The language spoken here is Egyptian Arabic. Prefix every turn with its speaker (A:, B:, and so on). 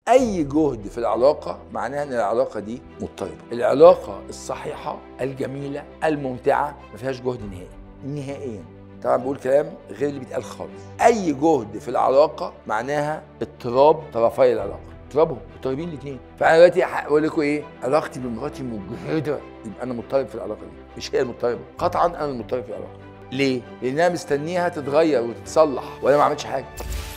A: اي جهد في العلاقه معناها ان العلاقه دي مضطربه العلاقه الصحيحه الجميله الممتعه ما فيهاش جهد نهائي نهائيا طبعا بقول كلام غير اللي بيتقال خالص اي جهد في العلاقه معناها اضطراب طرفي العلاقه اضطرابهم مضطربين الاثنين فانا دلوقتي هقول لكم ايه علاقتي بمراتي مجهده يبقى انا مضطرب في العلاقه دي مش هي المضطربه قطعا انا المضطرب في العلاقه ليه؟ لان انا مستنيها تتغير وتتصلح وانا ما عملتش حاجه